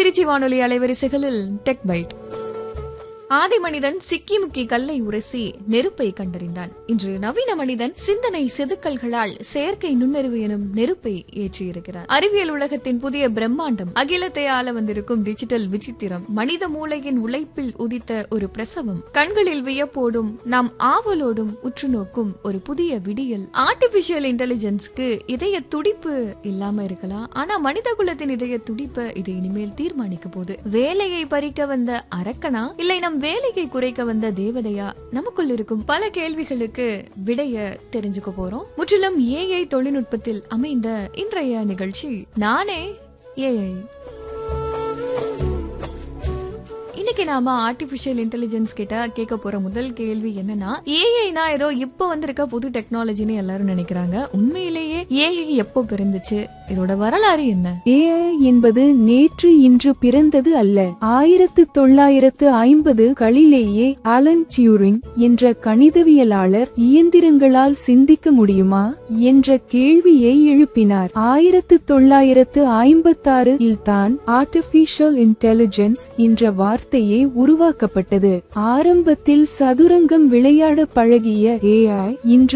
திருச்சி வானொலி அலைவரிசைகளில் tech byte ஆதி மனிதன் சிக்கி முக்கி கல்லை உரசி நெருப்பை கண்டறிந்தான் இன்று நவீன மனிதன் சிந்தனை செதுக்கல்களால் செயற்கை நுண்ணறிவு எனும் நெருப்பை ஏற்றியிருக்கிறார் அறிவியல் உலகத்தின் புதிய பிரம்மாண்டம் அகிலத்தை ஆள வந்திருக்கும் டிஜிட்டல் விசித்திரம் மனித மூளையின் உழைப்பில் உதித்த ஒரு பிரசவம் கண்களில் வியப்போடும் நாம் ஆவலோடும் உற்று நோக்கும் ஒரு புதிய விடியல் ஆர்டிபிஷியல் இன்டெலிஜென்ஸ்க்கு இதய துடிப்பு இல்லாம இருக்கலாம் ஆனா மனித குலத்தின் இதய துடிப்பை இது இனிமேல் தீர்மானிக்க போகுது வேலையை பறிக்க வந்த அரக்கனா இல்லை நம் வேலையை குறைக்க வந்த தேவதையா நமக்குள் இருக்கும் பல கேள்விகளுக்கு விடைய தெரிஞ்சுக்க போறோம் முற்றிலும் ஏஐ தொழில்நுட்பத்தில் அமைந்த இன்றைய நிகழ்ச்சி நானே ஏஐ இன்னைக்கு நாம ஆர்டிபிஷியல் இன்டெலிஜென்ஸ் கிட்ட கேட்க போற முதல் கேள்வி என்னன்னா ஏஐனா ஏதோ இப்ப வந்திருக்க புது டெக்னாலஜின்னு எல்லாரும் நினைக்கிறாங்க உண்மையிலேயே ஏஐ எப்போ பிறந்துச்சு இதோட வரலாறு என்ன ஏஐ என்பது நேற்று இன்று பிறந்தது அல்ல ஆயிரத்து தொள்ளாயிரத்து ஐம்பது களிலேயே அலன் டியூரிங் என்ற கணிதவியலாளர் இயந்திரங்களால் சிந்திக்க முடியுமா என்ற கேள்வியை எழுப்பினார் ஆயிரத்து தொள்ளாயிரத்து ஐம்பத்தாறு இல்தான் ஆர்டிபிஷியல் இன்டெலிஜென்ஸ் என்ற வார்த்தையே உருவாக்கப்பட்டது ஆரம்பத்தில் சதுரங்கம் விளையாட பழகிய ஏஐ இன்று